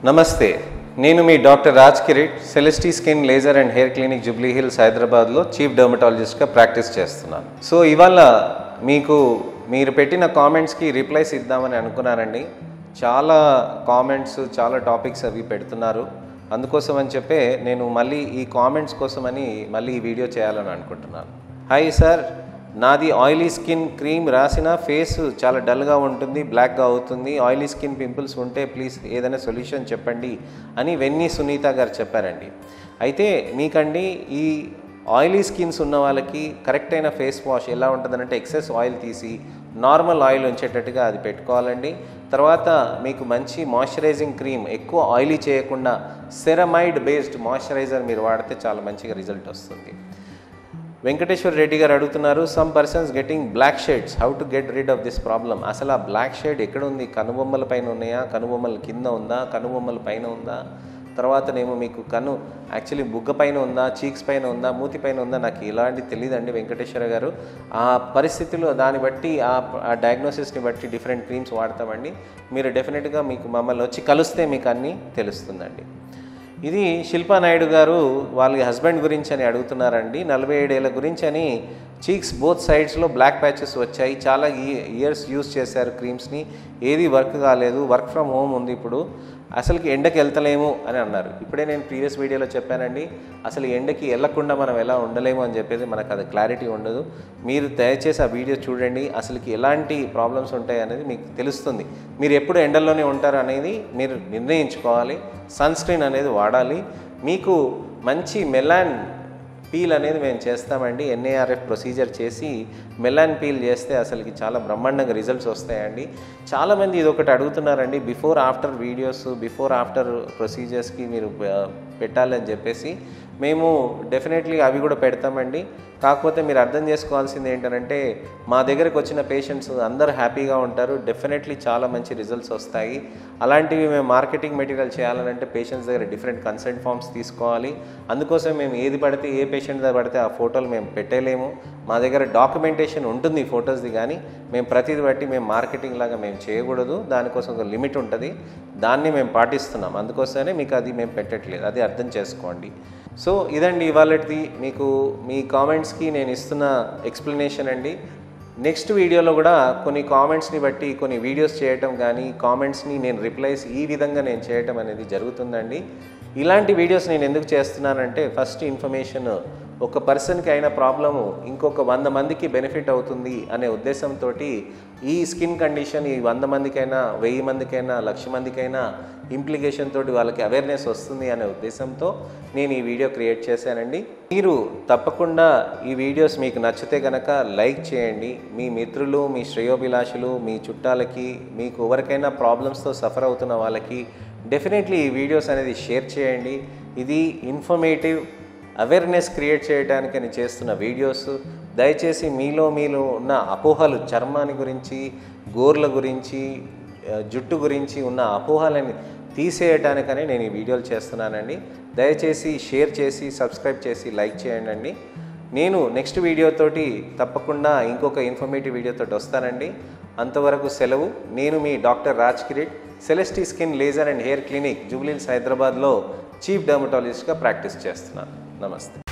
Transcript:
నమస్తే నేను మీ doctor Raj Kireet Celestee skin laser and hair clinic Jubilee Hills హైదరాబాద్లో చీఫ్ డర్మటాలజిస్ట్గా ప్రాక్టీస్ చేస్తున్నాను సో ఇవాళ మీకు మీరు పెట్టిన కామెంట్స్కి రిప్లైస్ ఇద్దామని అనుకున్నానండి చాలా కామెంట్స్ చాలా టాపిక్స్ అవి పెడుతున్నారు అందుకోసం అని చెప్పే నేను మళ్ళీ ఈ కామెంట్స్ కోసమని మళ్ళీ ఈ వీడియో చేయాలని అనుకుంటున్నాను హాయ్ సార్ నాది ఆయిలీ స్కిన్ క్రీమ్ రాసిన ఫేస్ చాలా డల్గా ఉంటుంది బ్లాక్గా అవుతుంది ఆయిలీ స్కిన్ పింపుల్స్ ఉంటే ప్లీజ్ ఏదైనా సొల్యూషన్ చెప్పండి అని వెన్నీ సునీత గారు చెప్పారండి అయితే మీకండి ఈ ఆయిలీ స్కిన్స్ ఉన్న వాళ్ళకి కరెక్ట్ అయిన ఫేస్ వాష్ ఎలా ఉంటుందంటే ఎక్సెస్ ఆయిల్ తీసి నార్మల్ ఆయిల్ ఉంచేటట్టుగా అది పెట్టుకోవాలండి తర్వాత మీకు మంచి మాయిశ్చరైజింగ్ క్రీమ్ ఎక్కువ ఆయిలీ చేయకుండా సెరమైడ్ బేస్డ్ మాయిశ్చరైజర్ మీరు వాడితే చాలా మంచిగా రిజల్ట్ వస్తుంది వెంకటేశ్వర రెడ్డి గారు అడుగుతున్నారు some persons getting black shades how to get rid of this problem అసలు ఆ బ్లాక్ షేడ్ ఎక్కడ ఉంది కనుబొమ్మల పైన ఉన్నాయా కనుబొమ్మల కింద ఉందా కనుబొమ్మల పైన ఉందా తర్వాతనేమో మీకు కను యాక్చువల్లీ బుగ్గ పైన ఉందా చీక్స్ పైన ఉందా మూతి పైన ఉందా నాకు ఇలాంటి తెలియదండి వెంకటేశ్వర గారు ఆ పరిస్థితిలో దాన్ని బట్టి ఆ ఆ డయాగ్నోసిస్ని బట్టి డిఫరెంట్ క్రీమ్స్ వాడతామండి మీరు డెఫినెట్గా మీకు మమ్మల్ని వచ్చి కలిస్తే మీకు అన్నీ తెలుస్తుందండి ఇది శిల్పా నాయుడు గారు వాళ్ళ హస్బెండ్ గురించి అని అడుగుతున్నారండి నలభై ఏడేళ్ళ గురించి అని చీక్స్ బోత్ సైడ్స్లో బ్లాక్ ప్యాచెస్ వచ్చాయి చాలా ఇయర్స్ యూస్ చేశారు క్రీమ్స్ని ఏది వర్క్ కాలేదు వర్క్ ఫ్రమ్ హోమ్ ఉంది ఇప్పుడు అసలుకి ఎండకి వెళ్తలేము అని అన్నారు ఇప్పుడే నేను ప్రీవియస్ వీడియోలో చెప్పానండి అసలు ఎండకి వెళ్ళకుండా మనం ఎలా ఉండలేము అని చెప్పేది మనకు అది క్లారిటీ ఉండదు మీరు దయచేసి ఆ వీడియో చూడండి అసలుకి ఎలాంటి ప్రాబ్లమ్స్ ఉంటాయి అనేది మీకు తెలుస్తుంది మీరు ఎప్పుడు ఎండల్లోనే ఉంటారు అనేది మీరు నిర్ణయించుకోవాలి సన్ స్క్రీన్ అనేది వాడాలి మీకు మంచి మెలాన్ పీల్ అనేది మేము చేస్తామండి ఎన్ఏఆర్ఎఫ్ ప్రొసీజర్ చేసి మెలాన్ పీల్ చేస్తే అసలుకి చాలా బ్రహ్మాండంగా రిజల్ట్స్ వస్తాయండి చాలామంది ఇది ఒకటి అడుగుతున్నారండి before after videos before after ప్రొసీజర్స్కి మీరు ఆ, పెట్టాలని చెప్పేసి మేము డెఫినెట్లీ అవి కూడా పెడతామండి కాకపోతే మీరు అర్థం చేసుకోవాల్సింది ఏంటంటే మా దగ్గరకు వచ్చిన పేషెంట్స్ అందరూ హ్యాపీగా ఉంటారు డెఫినెట్లీ చాలా మంచి రిజల్ట్స్ వస్తాయి అలాంటివి మేము మార్కెటింగ్ మెటీరియల్ చేయాలనంటే పేషెంట్స్ దగ్గర డిఫరెంట్ కన్సెంట్ ఫామ్స్ తీసుకోవాలి అందుకోసం మేము ఏది పడితే ఏ పేషెంట్ దగ్గర పడితే ఆ ఫోటోలు మేము పెట్టలేము మా దగ్గర డాక్యుమెంటేషన్ ఉంటుంది ఈ ఫొటోస్ది కానీ మేము ప్రతిది బట్టి మేము మార్కెటింగ్ లాగా మేము చేయకూడదు దానికోసం ఒక లిమిట్ ఉంటుంది దాన్ని మేము పాటిస్తున్నాం అందుకోసమే మీకు అది మేము పెట్టట్లేదు అది అర్థం చేసుకోండి సో ఇదండి ఇవాళది మీకు మీ కామెంట్స్కి నేను ఇస్తున్న ఎక్స్ప్లెనేషన్ అండి నెక్స్ట్ వీడియోలో కూడా కొన్ని కామెంట్స్ని బట్టి కొన్ని వీడియోస్ చేయటం కానీ కామెంట్స్ని నేను రిప్లైస్ ఈ విధంగా నేను చేయటం అనేది జరుగుతుందండి ఇలాంటి వీడియోస్ నేను ఎందుకు చేస్తున్నానంటే ఫస్ట్ ఇన్ఫర్మేషన్ ఒక పర్సన్కి అయిన ప్రాబ్లము ఇంకొక వంద మందికి బెనిఫిట్ అవుతుంది అనే ఉద్దేశంతో ఈ స్కిన్ కండిషన్ ఈ వంద మందికైనా వెయ్యి మందికైనా లక్ష మందికైనా ఇంప్లికేషన్ తోటి వాళ్ళకి అవేర్నెస్ వస్తుంది అనే ఉద్దేశంతో నేను ఈ వీడియో క్రియేట్ చేశానండి మీరు తప్పకుండా ఈ వీడియోస్ మీకు నచ్చితే కనుక లైక్ చేయండి మీ మిత్రులు మీ శ్రేయోభిలాషులు మీ చుట్టాలకి మీకు ఎవరికైనా ప్రాబ్లమ్స్తో సఫర్ అవుతున్న వాళ్ళకి డెఫినెట్లీ ఈ వీడియోస్ అనేది షేర్ చేయండి ఇది ఇన్ఫర్మేటివ్ అవేర్నెస్ క్రియేట్ చేయడానికి అని చేస్తున్న వీడియోస్ దయచేసి మీలో మీలో ఉన్న అపోహలు చర్మాన్ని గురించి గోర్ల గురించి ఆ, జుట్టు గురించి ఉన్న అపోహలని తీసేయటానికని నేను ఈ వీడియోలు చేస్తున్నానండి దయచేసి షేర్ చేసి సబ్స్క్రైబ్ చేసి లైక్ చేయండి అండి నేను నెక్స్ట్ వీడియోతోటి తప్పకుండా ఇంకొక ఇన్ఫర్మేటివ్ వీడియోతోటి వస్తానండి అంతవరకు సెలవు నేను మీ doctor Raj Kireet Celestee skin laser and hair clinic Jubilee Hills హైదరాబాద్లో చీఫ్ డర్మటాలజిస్ట్గా ప్రాక్టీస్ చేస్తున్నాను నమస్తే